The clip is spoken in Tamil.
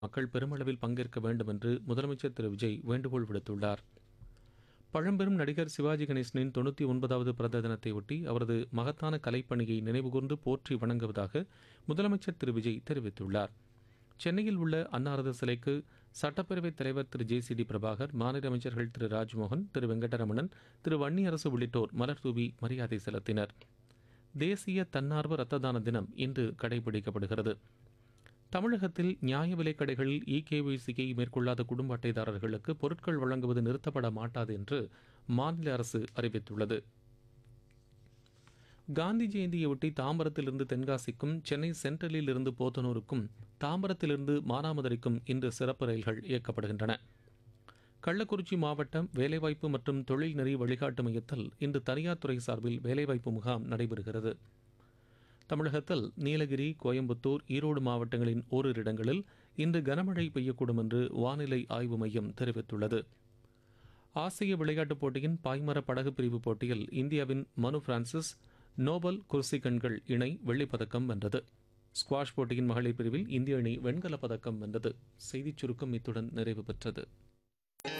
மக்கள் பெருமளவில் பங்கேற்க வேண்டும் என்று முதலமைச்சர் திரு விஜய் வேண்டுகோள் விடுத்துள்ளார் பழம்பெரும் நடிகர் சிவாஜி கணேசனின் தொண்ணூற்றி ஒன்பதாவது பிறந்த தினத்தையொட்டி அவரது மகத்தான கலைப்பணியை நினைவுகூர்ந்து போற்றி வணங்குவதாக முதலமைச்சர் திரு விஜய் தெரிவித்துள்ளார் சென்னையில் உள்ள அன்னாரது சிலைக்கு சட்டப்பேரவைத் தலைவர் திரு ஜே சி டி பிரபாகர் மாநில அமைச்சர்கள் திரு ராஜ்மோகன் திரு வெங்கடரமணன் திரு வன்னியரசு உள்ளிட்டோர் மலர் தூவி மரியாதை செலுத்தினர் தேசிய தன்னார்வ இரத்த தான தினம் இன்று கடைபிடிக்கப்படுகிறது தமிழகத்தில் நியாய விலைக் கடைகளில் இகேஒய்சியை மேற்கொள்ளாத குடும்ப அட்டைதாரர்களுக்கு பொருட்கள் வழங்குவது நிறுத்தப்பட மாட்டாது என்று மாநில அரசு அறிவித்துள்ளது காந்தி ஜெயந்தியொட்டி தாம்பரத்திலிருந்து தென்காசிக்கும் சென்னை சென்ட்ரலில் இருந்து போத்தனூருக்கும் தாம்பரத்திலிருந்து மானாமதுரைக்கும் இன்று சிறப்பு ரயில்கள் இயக்கப்படுகின்றன கள்ளக்குறிச்சி மாவட்டம் வேலைவாய்ப்பு மற்றும் தொழில் நெறி வழிகாட்டு மையத்தில் இன்று தனியார் துறை சார்பில் வேலைவாய்ப்பு முகாம் நடைபெறுகிறது தமிழகத்தில் நீலகிரி கோயம்புத்தூர் ஈரோடு மாவட்டங்களின் ஓரிரு இடங்களில் இன்று கனமழை பெய்யக்கூடும் என்று வானிலை ஆய்வு மையம் தெரிவித்துள்ளது ஆசிய விளையாட்டுப் போட்டியின் பாய்மர படகு பிரிவு போட்டியில் இந்தியாவின் மனு பிரான்சிஸ் நோபல் குர்சிகன்கள் இணை வெள்ளிப்பதக்கம் வென்றது ஸ்குவாஷ் போட்டியின் மகளிர் பிரிவில் இந்திய அணி வெண்கலப் பதக்கம் வென்றது செய்திச் சுருக்கம் இத்துடன் நிறைவு பெற்றது